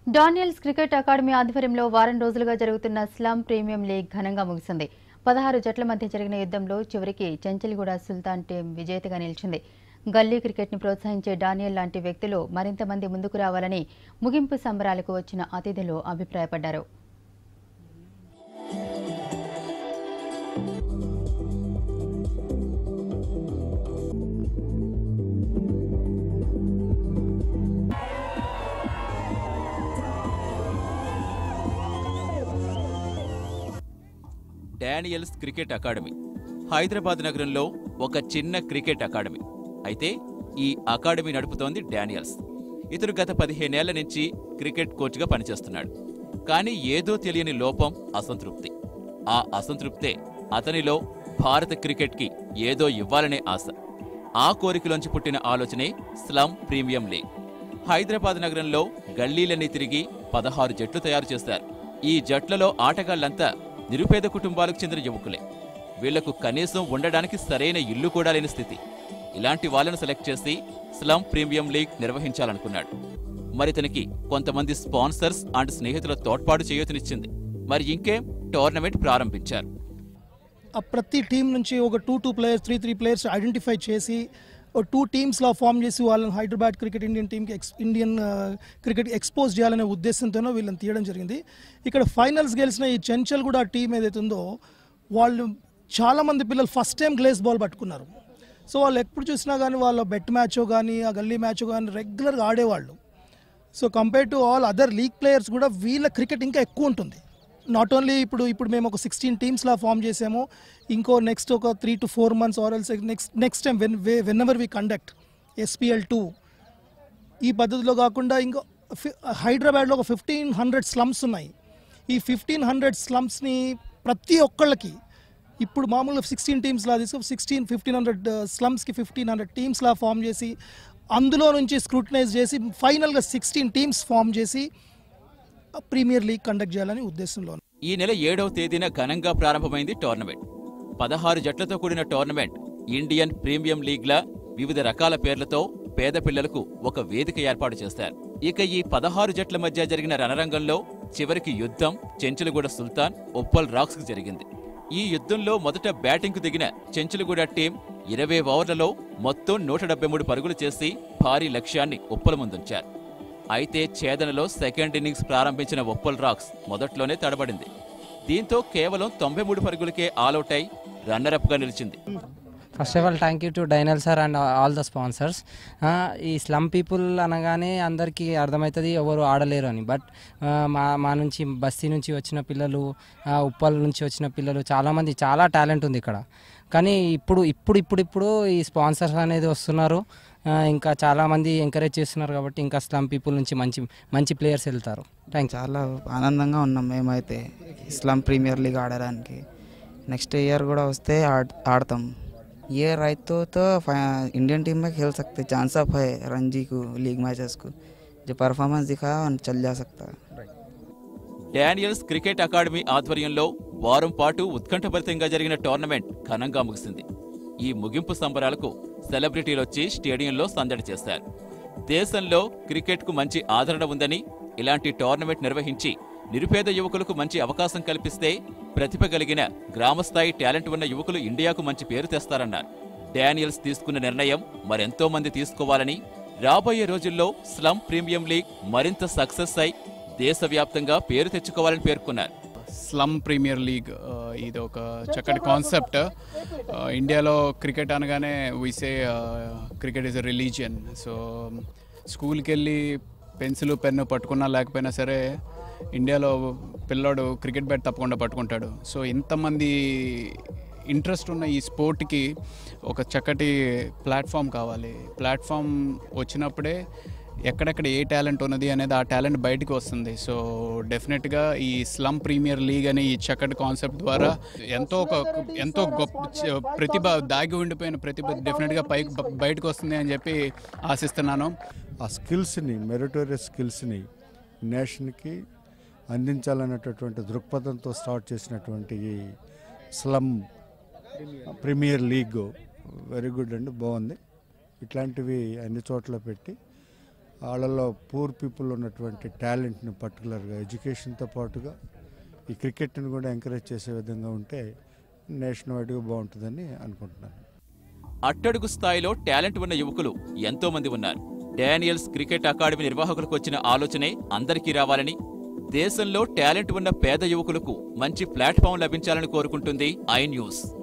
Daniels cricket academy ఆధ్వర్యంలో వారం రోజులుగా జరుగుతున్న స్లమ్ ప్రీమియం లీగ్ ఘనంగా ముగిసింది పదహారు జట్ల మధ్య జరిగిన యుద్ధంలో చివరికి చెంచల్గూడ సుల్తాన్ టీం విజేతగా నిలిచింది గల్లీ క్రికెట్ని ప్రోత్సహించే డానియల్ లాంటి వ్యక్తులు మరింత మంది ముందుకు రావాలని ముగింపు సంబరాలకు వచ్చిన అతిథులు అభిప్రాయపడ్డారు డానియల్స్ క్రికెట్ అకాడమీ హైదరాబాద్ నగరంలో ఒక చిన్న క్రికెట్ అకాడమీ అయితే ఈ అకాడమీ నడుపుతోంది డానియల్స్ ఇతను గత పదిహేనేళ్ల నుంచి క్రికెట్ కోచ్గా పనిచేస్తున్నాడు కానీ ఏదో తెలియని లోపం అసంతృప్తి ఆ అసంతృప్తే అతనిలో భారత క్రికెట్కి ఏదో ఇవ్వాలనే ఆశ ఆ కోరికలోంచి పుట్టిన ఆలోచనే స్లమ్ ప్రీమియం లీగ్ హైదరాబాద్ నగరంలో గల్లీలన్నీ తిరిగి పదహారు జట్లు తయారు చేశారు ఈ జట్లలో ఆటగాళ్లంతా నిరుపేద కుటుంబాలకు చెందిన యువకులే వీళ్లకు కనీసం ఉండడానికి సరైన ఇల్లు కూడా లేని స్థితి ఇలాంటి వాళ్ళను సెలెక్ట్ చేసి స్లమ్ ప్రీమియం లీగ్ నిర్వహించాలనుకున్నాడు మరి తనకి కొంతమంది స్పాన్సర్స్ అండ్ స్నేహితుల తోడ్పాటు చేయూతనిచ్చింది మరి ఇంకేం టోర్నమెంట్ ప్రారంభించారు ఆ ప్రతి టీం నుంచి ఒక two two players three three players identify చేసి ఒక టూ టీమ్స్లా ఫామ్ చేసి వాళ్ళని హైదరాబాద్ క్రికెట్ ఇండియన్ టీంకి ఎక్స్ ఇండియన్ క్రికెట్ ఎక్స్పోజ్ చేయాలనే ఉద్దేశంతోనో వీళ్ళని తీయడం జరిగింది ఇక్కడ ఫైనల్స్ గెలిచిన ఈ చెంచల్ కూడా టీం ఏదైతే ఉందో వాళ్ళు చాలామంది పిల్లలు ఫస్ట్ టైం గ్లేస్ బాల్ పట్టుకున్నారు సో వాళ్ళు ఎప్పుడు చూసినా కానీ వాళ్ళ బెట్ మ్యాచ్ కానీ ఆ గల్లీ మ్యాచ్ కానీ రెగ్యులర్గా ఆడేవాళ్ళు so compare to all other league players కూడా వీళ్ళ క్రికెట్ ఇంకా ఎక్కువ ఉంటుంది నాట్ ఓన్లీ ఇప్పుడు ఇప్పుడు మేము ఒక సిక్స్టీన్ టీమ్స్లా ఫామ్ చేసాము ఇంకో నెక్స్ట్ ఒక three to four months or else next next time when whenever we conduct SPL two ఈ పద్ధతిలో కాకుండా ఇంకో ఫి- హైదరాబాద్లో ఒక ఫిఫ్టీన్ హండ్రెడ్ స్లమ్స్ ఉన్నాయి ఈ ఫిఫ్టీన్ హండ్రెడ్ స్లమ్స్ని ప్రతి ఒక్కళ్ళకి ఇప్పుడు మామూలుగా సిక్స్టీన్ టీమ్స్లా తీసుకు సిక్స్టీన్ ఫిఫ్టీన్ హండ్రెడ్ స్లమ్స్కి ఫిఫ్టీన్ హండ్రెడ్ టీమ్స్లా ఫామ్ చేసి అందులో నుంచి స్క్రూటనైజ్ చేసి ఫైనల్గా సిక్స్టీన్ టీమ్స్ ఫామ్ చేసి ప్రీమియర్ లీగ్ కండక్ట్ చేయాలని ఉద్దేశంలో ఉన్నాం. ఈ నెల ఏడవ తేదీన ఘనంగా ప్రారంభమైంది టోర్నమెంట్ పదహారు జట్లతో కూడిన టోర్నమెంట్ ఇండియన్ ప్రీమియం లీగ్లా వివిధ రకాల పేర్లతో పేద పిల్లలకు ఒక వేదిక ఏర్పాటు చేశారు ఇక ఈ పదహారు జట్ల మధ్య జరిగిన రణరంగంలో చివరికి యుద్ధం చెంచులగూడ సుల్తాన్ ఉప్పల్ రాక్స్ జరిగింది ఈ యుద్ధంలో మొదట బ్యాటింగ్కు దిగిన చెంచులగూడ టీం ఇరవై ఓవర్లలో మొత్తం నూట డెబ్బై మూడు పరుగులు చేసి భారీ లక్ష్యాన్ని ఉప్పల ముందుంచారు అయితే ఛేదనలో సెకండ్ ఇన్నింగ్స్ ప్రారంభించిన ఉప్పల్ రాక్స్ మొదట్లోనే తడబడింది దీంతో కేవలం తొంభై మూడు పరుగులకే ఆలౌట్ అయి రన్నరప్గా నిలిచింది first of all thank you to డైనల్ sir and all the sponsors ఈ స్లమ్ పీపుల్ అనగానే అందరికీ అర్థమవుతుంది ఎవరు ఆడలేరు అని బట్ మా మా నుంచి బస్తీ నుంచి వచ్చిన పిల్లలు ఆ, ఉప్పల్ నుంచి వచ్చిన పిల్లలు చాలామంది చాలా టాలెంట్ ఉంది ఇక్కడ కానీ ఇప్పుడు ఇప్పుడు ఇప్పుడు ఇప్పుడు ఈ స్పాన్సర్స్ అనేది వస్తున్నారు ఆ, ఇంకా చాలామంది ఎంకరేజ్ చేస్తున్నారు కాబట్టి ఇంకా స్లమ్ పీపుల్ నుంచి మంచి మంచి ప్లేయర్స్ వెళ్తారు థ్యాంక్ చాలా ఆనందంగా ఉన్నాం మేమైతే ఇస్లాం ప్రీమియర్ లీగ్ ఆడడానికి నెక్స్ట్ ఇయర్ కూడా వస్తే ఆడ్ ఆడతాం ये राइट तो तो फा- इंडियन टीम में खेल सकते चांस अप है रणजी को लीग मैचेस को जो परफॉर्मेंस दिखाया और चल जा सकता है డానియల్స్ క్రికెట్ అకాడమీ ఆధ్వర్యంలో వారం పాటు ఉత్కంఠభరితంగా జరిగిన టోర్నమెంట్ ఘనంగా ముగిసింది ఈ ముగింపు సంబరాలకు సెలబ్రిటీలొచ్చి స్టేడియంలో సందడి చేశారు దేశంలో క్రికెట్కు మంచి ఆదరణ ఉందని ఇలాంటి టోర్నమెంట్ నిర్వహించి నిరుపేద యువకులకు మంచి అవకాశం కల్పిస్తే ప్రతిభ కలిగిన గ్రామస్థాయి టాలెంట్ ఉన్న యువకులు ఇండియాకు మంచి పేరు తెస్తారన్నారు డానియల్స్ తీసుకున్న నిర్ణయం మరెంతో మంది తీసుకోవాలని రాబోయే రోజుల్లో స్లమ్ ప్రీమియం లీగ్ మరింత సక్సెస్ అయి దేశవ్యాప్తంగా పేరు తెచ్చుకోవాలని పేర్కొన్నారు స్లమ్ ప్రీమియర్ లీగ్ ఆ, ఇది ఒక చక్కటి కాన్సెప్ట్ ఆ, ఇండియాలో క్రికెట్ అనగానే we say cricket is a religion so స్కూల్కి వెళ్ళి పెన్సిల్ పెన్ను పట్టుకున్నా లేకపోయినా సరే ఇండియాలో పిల్లోడు క్రికెట్ బ్యాట్ తప్పకుండా పట్టుకుంటాడు సో ఇంతమంది ఇంట్రెస్ట్ ఉన్న ఈ స్పోర్ట్కి ఒక చక్కటి ప్లాట్ఫామ్ కావాలి ప్లాట్ఫామ్ వచ్చినప్పుడే ఎక్కడెక్కడ ఏ టాలెంట్ ఉన్నది అనేది ఆ టాలెంట్ బయటికి వస్తుంది సో డెఫినెట్గా ఈ స్లమ్ ప్రీమియర్ లీగ్ అనే ఈ చక్కటి కాన్సెప్ట్ ద్వారా ఎంతో ఒక ఎంతో గొప్ప చ- ప్రతిభ దాగి ఉండిపోయిన ప్రతిభ డెఫినెట్గా పైకి బ- బయటకు వస్తుంది అని చెప్పి ఆశిస్తున్నాను ఆ స్కిల్స్ని మెరిటోరియస్ స్కిల్స్ని నేషన్కి అందించాలనేటటువంటి దృక్పథంతో స్టార్ట్ చేసినటువంటి ఈ slum premier league very good అండి బాగుంది ఇట్లాంటివి అన్ని చోట్ల పెట్టి వాళ్ళలో పూర్ పీపుల్ ఉన్నటువంటి టాలెంట్ని పర్టికులర్గా ఎడ్యుకేషన్తో పాటుగా ఈ క్రికెట్ని కూడా ఎంకరేజ్ చేసే విధంగా ఉంటే నేషన్ వైడ్గా బాగుంటుందని అనుకుంటున్నాను అట్టడుగు స్థాయిలో టాలెంట్ ఉన్న యువకులు ఎంతో మంది ఉన్నారు డానియల్స్ క్రికెట్ అకాడమీ నిర్వాహకులకు వచ్చిన ఆలోచనే అందరికీ రావాలని దేశంలో టాలెంట్ ఉన్న పేద యువకులకు మంచి ప్లాట్ఫామ్ లభించాలని కోరుకుంటుంది ఐ న్యూస్